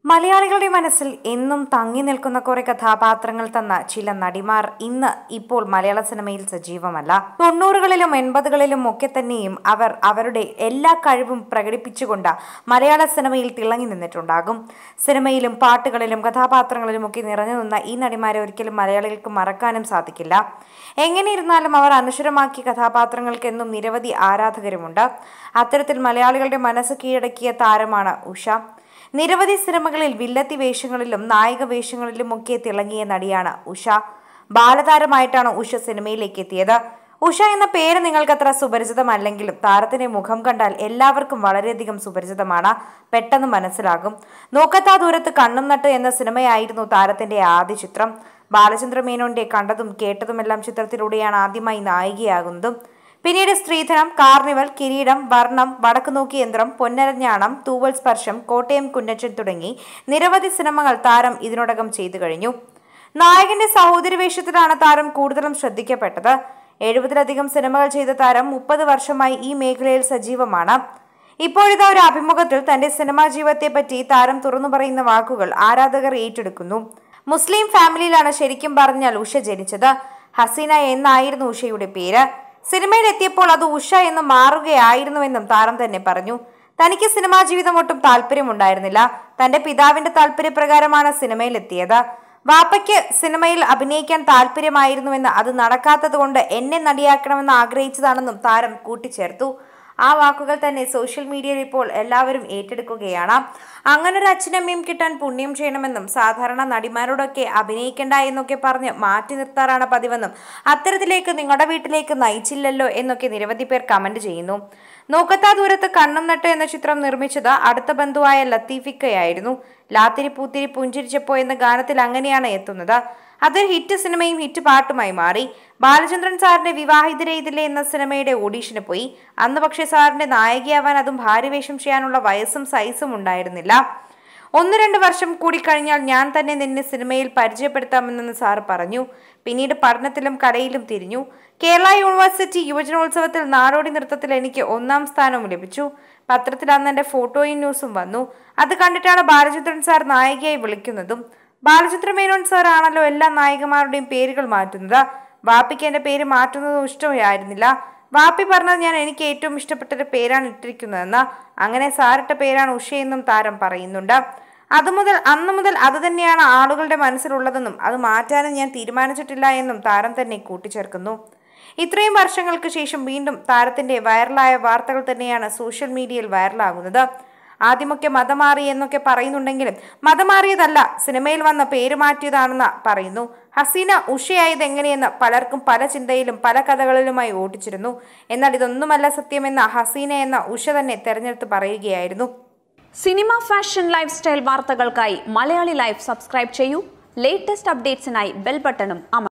മലയാളികളുടെ മനസ്സിൽ എന്നും തങ്ങി നിൽക്കുന്ന കുറെ കഥാപാത്രങ്ങൾ തന്ന ചില നടിമാർ ഇന്ന് ഇപ്പോൾ മലയാള സിനിമയിൽ സജീവമല്ല തൊണ്ണൂറുകളിലും എൺപതുകളിലും ഒക്കെ തന്നെയും അവർ അവരുടെ എല്ലാ കഴിവും പ്രകടിപ്പിച്ചുകൊണ്ട് മലയാള സിനിമയിൽ തിളങ്ങി നിന്നിട്ടുണ്ടാകും സിനിമയിലും പാട്ടുകളിലും കഥാപാത്രങ്ങളിലും ഒക്കെ നിറഞ്ഞു നിന്ന ഈ നടിമാരെ ഒരിക്കലും മലയാളികൾക്ക് മറക്കാനും സാധിക്കില്ല എങ്ങനെയിരുന്നാലും അവർ അനശ്വരമാക്കിയ കഥാപാത്രങ്ങൾക്ക് എന്നും നിരവധി ആരാധകരുമുണ്ട് അത്തരത്തിൽ മലയാളികളുടെ മനസ്സ് കീഴടക്കിയ താരമാണ് ഉഷ നിരവധി സിനിമകളിൽ വില്ലത്തി വേഷങ്ങളിലും നായിക വേഷങ്ങളിലും ഒക്കെ തിളങ്ങിയ നടിയാണ് ഉഷ ബാലതാരമായിട്ടാണ് ഉഷ സിനിമയിലേക്ക് എത്തിയത് ഉഷ എന്ന പേര് നിങ്ങൾക്ക് അത്ര സുപരിചിതമല്ലെങ്കിലും താരത്തിന്റെ മുഖം കണ്ടാൽ എല്ലാവർക്കും വളരെയധികം സുപരിചിതമാണ് പെട്ടെന്ന് മനസ്സിലാകും നോക്കത്താ ദൂരത്ത് കണ്ണും നട്ട് എന്ന സിനിമയായിരുന്നു താരത്തിന്റെ ആദ്യ ചിത്രം ബാലചന്ദ്ര മേനോന്റെ കണ്ടതും കേട്ടതുമെല്ലാം ചിത്രത്തിലൂടെയാണ് ആദ്യമായി നായികയാകുന്നതും പിന്നീട് സ്ത്രീധനം കാർണിവൽ കിരീടം വർണ്ണം വടക്കുനോക്കി യന്ത്രം പൊന്നരഞ്ഞാണം തൂവൽ സ്പർശം കോട്ടയം കുന്നച്ചൻ തുടങ്ങി നിരവധി സിനിമകൾ താരം ഇതിനോടകം ചെയ്തു കഴിഞ്ഞു നായകന്റെ സഹോദരി വേഷത്തിലാണ് താരം കൂടുതലും ശ്രദ്ധിക്കപ്പെട്ടത് എഴുപതിലധികം സിനിമകൾ ചെയ്ത താരം മുപ്പത് വർഷമായി ഈ മേഖലയിൽ സജീവമാണ് ഇപ്പോഴിതാ ഒരു അഭിമുഖത്തിൽ തന്റെ സിനിമാ ജീവിതത്തെ പറ്റി താരം തുറന്നു പറയുന്ന വാക്കുകൾ ആരാധകർ ഏറ്റെടുക്കുന്നു മുസ്ലിം ഫാമിലിയിലാണ് ശരിക്കും പറഞ്ഞാൽ ഉഷ ജനിച്ചത് ഹസീന എന്നായിരുന്നു ഉഷയുടെ പേര് സിനിമയിൽ എത്തിയപ്പോൾ അത് ഉഷ എന്ന് മാറുകയായിരുന്നുവെന്നും താരം തന്നെ പറഞ്ഞു തനിക്ക് സിനിമാ ജീവിതം ഒട്ടും താല്പര്യമുണ്ടായിരുന്നില്ല തന്റെ പിതാവിന്റെ താല്പര്യപ്രകാരമാണ് സിനിമയിൽ എത്തിയത് വാപ്പയ്ക്ക് സിനിമയിൽ അഭിനയിക്കാൻ താല്പര്യമായിരുന്നുവെന്ന് അത് നടക്കാത്തത് കൊണ്ട് എന്നെ നടിയാക്കണമെന്ന് ആഗ്രഹിച്ചതാണെന്നും താരം കൂട്ടിച്ചേർത്തു ആ വാക്കുകൾ തന്നെ സോഷ്യൽ മീഡിയയിൽ ഇപ്പോൾ എല്ലാവരും ഏറ്റെടുക്കുകയാണ് അങ്ങനെ ഒരു അച്ഛനമ്മയും കിട്ടാൻ പുണ്യം ചെയ്യണമെന്നും സാധാരണ നടിമാരോടൊക്കെ അഭിനയിക്കണ്ട എന്നൊക്കെ പറഞ്ഞ് മാറ്റി നിർത്താറാണ് പതിവെന്നും അത്തരത്തിലേക്ക് നിങ്ങളുടെ വീട്ടിലേക്ക് നയിച്ചില്ലല്ലോ എന്നൊക്കെ നിരവധി പേർ കമന്റ് ചെയ്യുന്നു നോക്കത്താ ദൂരത്ത് കണ്ണും നട്ട് എന്ന ചിത്രം നിർമ്മിച്ചത് അടുത്ത ബന്ധുവായ ലത്തീഫിക്കയായിരുന്നു ലാത്തിരി പൂത്തിരി പുഞ്ചിരിച്ചപ്പോ എന്ന ഗാനത്തിൽ അങ്ങനെയാണ് എത്തുന്നത് അതൊരു ഹിറ്റ് സിനിമയും ഹിറ്റ് പാട്ടുമായി മാറി ബാലചന്ദ്രൻ സാറിന്റെ വിവാഹിതരെ ഇതിലെ എന്ന സിനിമയുടെ ഓഡീഷന് പോയി അന്ന് പക്ഷേ സാറിന്റെ നായികയാവാൻ അതും ഭാര്യവേഷം ചെയ്യാനുള്ള വയസ്സും സൈസും ഉണ്ടായിരുന്നില്ല ഒന്ന് രണ്ട് വർഷം കൂടി കഴിഞ്ഞാൽ ഞാൻ തന്നെ നിന്നെ സിനിമയിൽ പരിചയപ്പെടുത്താമെന്ന് സാർ പറഞ്ഞു പിന്നീട് പഠനത്തിലും കലയിലും തിരിഞ്ഞു കേരള യൂണിവേഴ്സിറ്റി യുവജനോത്സവത്തിൽ നാടോടി നൃത്തത്തിൽ എനിക്ക് ഒന്നാം സ്ഥാനവും ലഭിച്ചു പത്രത്തിൽ അന്ന് എൻ്റെ ഫോട്ടോയും ന്യൂസും വന്നു അത് കണ്ടിട്ടാണ് ബാലചന്ദ്രൻ സാർ നായികയായി വിളിക്കുന്നതും ബാലചന്ദ്ര മേനോൻ സാർ ആണല്ലോ എല്ലാ നായികമാരുടെയും പേരുകൾ മാറ്റുന്നത് വാപ്പിക്ക് എൻ്റെ പേര് മാറ്റുന്നതും ഇഷ്ടമായിരുന്നില്ല വാപ്പി പറഞ്ഞത് ഞാൻ എനിക്ക് ഏറ്റവും ഇഷ്ടപ്പെട്ട ഒരു പേരാണ് ഇട്ടിരിക്കുന്നതെന്ന് അങ്ങനെ സാറിട്ട പേരാണ് ഉഷയെന്നും താരം പറയുന്നുണ്ട് അതുമുതൽ അന്നു മുതൽ അത് തന്നെയാണ് ആളുകളുടെ മനസ്സിലുള്ളതെന്നും അത് മാറ്റാനും ഞാൻ തീരുമാനിച്ചിട്ടില്ല എന്നും താരം തന്നെ കൂട്ടിച്ചേർക്കുന്നു ഇത്രയും വർഷങ്ങൾക്ക് ശേഷം വീണ്ടും താരത്തിന്റെ വൈറലായ വാർത്തകൾ തന്നെയാണ് സോഷ്യൽ മീഡിയയിൽ വൈറലാകുന്നത് ആദ്യമൊക്കെ മതം മാറി എന്നൊക്കെ പറയുന്നുണ്ടെങ്കിലും മതം മാറിയതല്ല സിനിമയിൽ വന്ന പേര് മാറ്റിയതാണെന്ന് പറയുന്നു ഹസീന ഉഷയായത് എങ്ങനെയെന്ന് പലർക്കും പല ചിന്തയിലും പല കഥകളിലുമായി ഓടിച്ചിരുന്നു എന്നാൽ ഇതൊന്നുമല്ല സത്യമെന്ന ഹസീന എന്ന ഉഷ തന്നെ തെരഞ്ഞെടുത്ത് പറയുകയായിരുന്നു സിനിമ ഫാഷൻ ലൈഫ് സ്റ്റൈൽ വാർത്തകൾക്കായി മലയാളി ലൈഫ് സബ്സ്ക്രൈബ് ചെയ്യൂ ലേറ്റസ്റ്റ് അപ്ഡേറ്റ്സിനായി ബെൽ ബട്ടണും അമർ